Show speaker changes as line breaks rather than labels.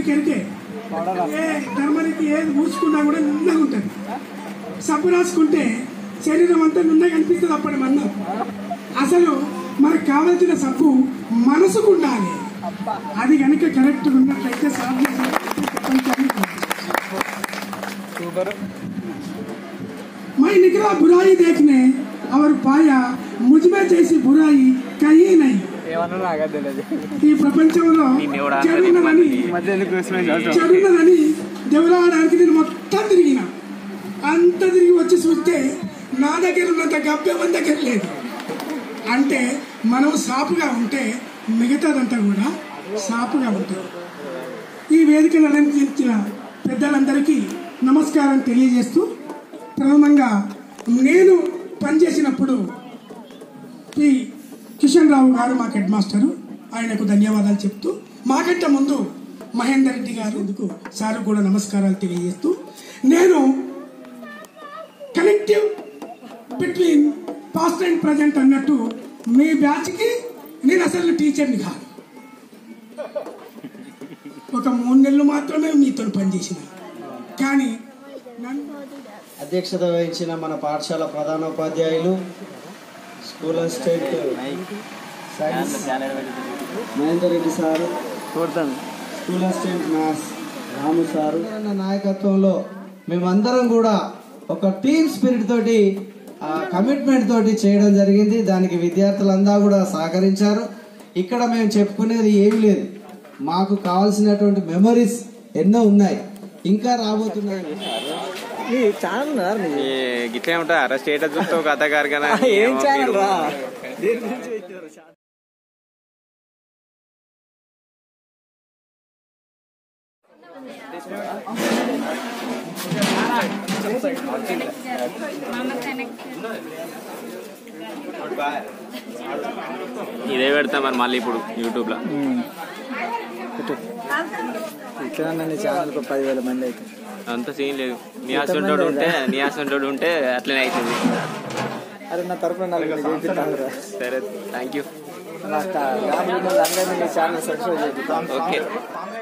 మీకు ఎరికే ఏ ధర్మనికి ఏది పూసుకున్నా కూడా నున్నగా ఉంటుంది సబ్బు రాసుకుంటే శరీరం అంతా నున్నగా అనిపిస్తుంది అప్పటి మన్నం అసలు మనకు కావాల్సిన సబ్బు మనసుకు ఉండాలి అది కనుక కరెక్ట్ ఉన్నట్లయితే సాధ్యం ప్రపంచానికి
సూపర్
मैं निकला बुराई देखने और पाया मुझ में जैसी बुराई कहीं नहीं
ఏమన్నా నాకు అది తెలియదు
ఈ ప్రపంచంలో చెడున్నదని
ఈ మధ్య ఎందుకు వేసుకునే అవసరం
చెడున్నదని దేవులాడడానికి నేను మొత్తం తిరిగిన అంత తిరిగి వచ్చి చూస్తే నా దగ్గర ఉన్నంత గబ్బెవని దగ్గర లేదు అంటే మనం సాపుగా ఉంటే మిగతాదంతా కూడా సాపుగా ఉంటుంది ఈ వేదికను అలంకరించిన పెద్దలందరికీ నమస్కారం తెలియజేస్తూ ప్రథమంగా నేను పనిచేసినప్పుడు పి కిషన్ రావు గారు మాకు హెడ్ మాస్టరు ఆయనకు ధన్యవాదాలు చెప్తూ మాకంటే ముందు మహేందర్ రెడ్డి గారు ఎందుకు సార్ కూడా నమస్కారాలు తెలియజేస్తూ నేను connective between past and present అన్నట్టు మీ బ్యాచ్కి నేను అసలు టీచర్ని కాదు ఒక మూడు నెలలు మాత్రమే మీతో పనిచేసిన కానీ నన్ను
అధ్యక్షత వహించిన మన పాఠశాల ప్రధానోపాధ్యాయులు school assistant science Mahender Reddy సారు
చూడతాను
స్కూల్ అసిస్టెంట్ మ్యాథ్స్ రాము సారు అన్న నాయకత్వంలో మేమందరం కూడా ఒక టీమ్ స్పిరిట్ తోటి కమిట్మెంట్ తోటి చేయడం జరిగింది దానికి విద్యార్థులంతా కూడా సహకరించారు ఇక్కడ మేము చెప్పుకునేది ఏమీ లేదు మాకు కావాల్సినటువంటి మెమరీస్ ఎన్నో ఉన్నాయి ఇంకా రాబోతున్నాయి
నీ ఛానల్ ఉన్నారు నీ
ఏ, గిట్లే ఉంటా అరే స్టేటస్ చూస్తే ఒక అత్తగారు కదా
ఏం ఛానల్ రా దేని గురించి పెట్టారు ఛానల్?
ఇదే పెడతా మరి మళ్ళీ ఇప్పుడు యూట్యూబ్ లో
పెట్టు ఇట్లా నీ ఛానల్ ఒక పదివేల మంది అయితే
అంత సీన్ లేదు నీ అసంటోడు ఉంటే నీ అసంటోడు ఉంటే అట్లనే అవుతుంది
అరే నా తరపున నాకు చేపిస్తాను రా
సరే థ్యాంక్ యూ
నాకు అందరినీ నీ ఛానల్ సబ్స్క్రైబ్ చేపిస్తాను
ఓకే